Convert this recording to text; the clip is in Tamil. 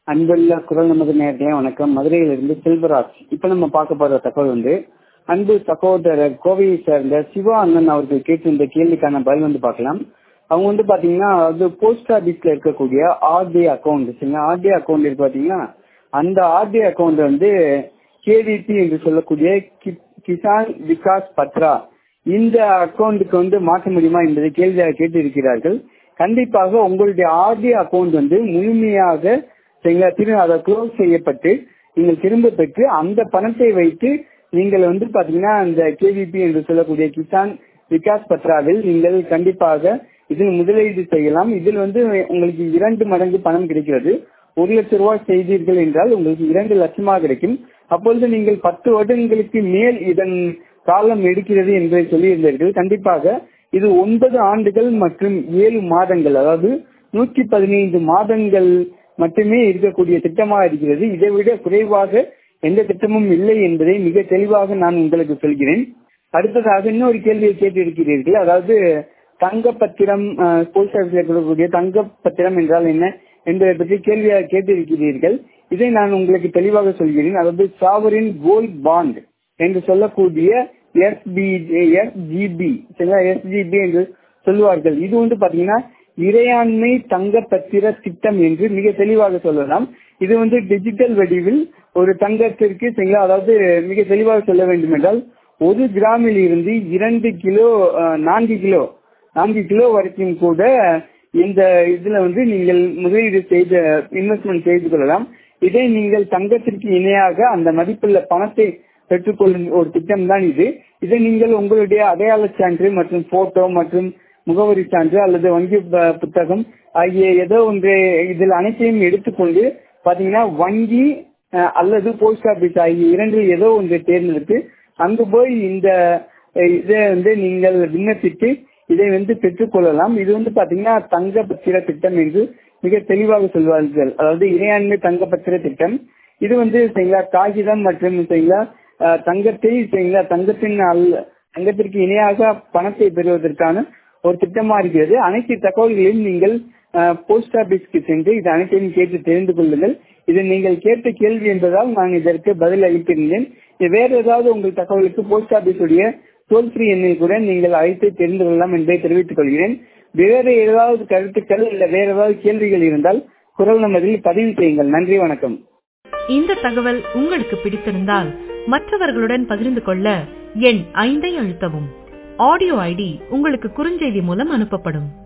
அன்புள்ள குரல் நமது நேர்களே வணக்கம் மதுரையிலிருந்து செல்வராஜ் இப்ப நம்ம பார்க்க போற தகவல் வந்து அன்பு சகோதரர் கோவையை சேர்ந்த சிவா அண்ணன் அவர்கள் கேட்டிருந்த கேள்விக்கான பதில் வந்து பார்க்கலாம் அவங்க வந்து பாத்தீங்கன்னா அது போஸ்ட் ஆபீஸ்ல இருக்கக்கூடிய ஆர்டி அக்கௌண்ட் சரிங்களா ஆர்டி அக்கௌண்ட் இருக்கு பாத்தீங்கன்னா அந்த ஆர்டி அக்கௌண்ட் வந்து கேவிபி என்று சொல்லக்கூடிய கி- கிசான் விகாஸ் பத்ரா இந்த அக்கௌண்ட்டுக்கு வந்து மாற்ற முடியுமா என்பதை கேள்வியாக கேட்டு இருக்கிறார்கள் கண்டிப்பாக உங்களுடைய ஆர்டி அக்கௌண்ட் வந்து முழுமையாக சரிங்களா திரு அதை க்ளோஸ் செய்யப்பட்டு நீங்கள் திரும்ப பெற்று அந்த பணத்தை வைத்து நீங்கள் வந்து பாத்தீங்கன்னா அந்த கேவிபி என்று சொல்லக்கூடிய கிசான் விகாஸ் பத்ராவில் நீங்கள் கண்டிப்பாக இதில் முதலீடு செய்யலாம் இதில் வந்து உங்களுக்கு இரண்டு மடங்கு பணம் கிடைக்கிறது ஒரு லட்சம் ரூபாய் செய்தீர்கள் என்றால் உங்களுக்கு இரண்டு லட்சமாக கிடைக்கும் அப்பொழுது நீங்கள் பத்து வருடங்களுக்கு மேல் இதன் காலம் எடுக்கிறது என்பதை சொல்லியிருந்தீர்கள் கண்டிப்பாக இது ஒன்பது ஆண்டுகள் மற்றும் ஏழு மாதங்கள் அதாவது நூற்றி பதினைந்து மாதங்கள் மட்டுமே இருக்கக்கூடிய திட்டமாக இருக்கிறது இதை விட குறைவாக எந்த திட்டமும் இல்லை என்பதை மிக தெளிவாக நான் உங்களுக்கு சொல்கிறேன் அடுத்ததாக இன்னொரு கேள்வியை கேட்டு இருக்கிறீர்கள் அதாவது தங்கப்பத்திரம் போஸ்ட் ஆபீஸ்ல இருக்கக்கூடிய தங்கப்பத்திரம் என்றால் என்ன என்பதை பற்றி கேள்வியாக கேட்டிருக்கிறீர்கள் இதை நான் உங்களுக்கு தெளிவாக சொல்கிறேன் அதாவது சாவரின் கோல்ட் பாண்ட் என்று சொல்லக்கூடிய எஸ்பி எஸ்ஜிபி சரிங்களா எஸ்ஜிபி என்று சொல்லுவார்கள் இது வந்து பாத்தீங்கன்னா இறையாண்மை தங்க பத்திர திட்டம் என்று மிக தெளிவாக சொல்லலாம் இது வந்து டிஜிட்டல் வடிவில் ஒரு தங்கத்திற்கு சரிங்களா அதாவது மிக தெளிவாக சொல்ல வேண்டும் என்றால் ஒரு கிராமில் இருந்து இரண்டு கிலோ அஹ், நான்கு கிலோ நான்கு கிலோ வரைக்கும் கூட இந்த இதுல வந்து நீங்கள் முதலீடு செய்த இன்வெஸ்ட்மெண்ட் செய்து கொள்ளலாம் இதை நீங்கள் தங்கத்திற்கு இணையாக அந்த மதிப்புள்ள பணத்தை பெற்றுக்கொள்ளும் ஒரு திட்டம் தான் இது இதை நீங்கள் உங்களுடைய அடையாள சான்று மற்றும் போட்டோ மற்றும் முகவரி சான்று அல்லது வங்கி ப- புத்தகம் ஆகிய ஏதோ ஒன்று இதில் அனைத்தையும் எடுத்துக்கொண்டு பாத்தீங்கன்னா வங்கி அஹ், அல்லது போஸ்ட் ஆபீஸ் ஆகிய இரண்டில் ஏதோ ஒன்றை தேர்ந்தெடுத்து அங்கு போய் இந்த அஹ், இதை வந்து நீங்கள் விண்ணப்பித்து இதை வந்து பெற்றுக்கொள்ளலாம் இது வந்து பாத்தீங்கன்னா தங்க பத்திர திட்டம் என்று மிக தெளிவாக சொல்வார்கள் அதாவது இறையாண்மை தங்க பத்திர திட்டம் இது வந்து சரிங்களா காகிதம் மற்றும் சரிங்களா அஹ், தங்கத்தை சரிங்களா தங்கத்தின் அல்ல தங்கத்திற்கு இணையாக பணத்தை பெறுவதற்கான ஒரு திட்டமா இருக்கிறது அனைத்து தகவல்களையும் நீங்கள் போஸ்ட் ஆபீஸ்க்கு சென்று இது அனைத்தையும் கேட்டு தெரிந்து கொள்ளுங்கள் இது நீங்கள் கேட்ட கேள்வி என்பதால் நான் இதற்கு பதில் அளித்திருந்தேன் இது வேற ஏதாவது உங்கள் தகவலுக்கு போஸ்ட் ஆபீஸுடைய டோல் ஃப்ரீ எண்ணில் கூட நீங்கள் அழைத்து தெரிந்து கொள்ளலாம் என்பதை தெரிவித்துக் கொள்கிறேன் வேறு ஏதாவது கருத்துக்கள் இல்ல வேற ஏதாவது கேள்விகள் இருந்தால் குரல் நமதில் பதிவு செய்யுங்கள் நன்றி வணக்கம் இந்த தகவல் உங்களுக்கு பிடித்திருந்தால் மற்றவர்களுடன் பகிர்ந்து கொள்ள எண் ஐந்தை அழுத்தவும் ஆடியோ ஐடி உங்களுக்கு குறுஞ்செய்தி மூலம் அனுப்பப்படும்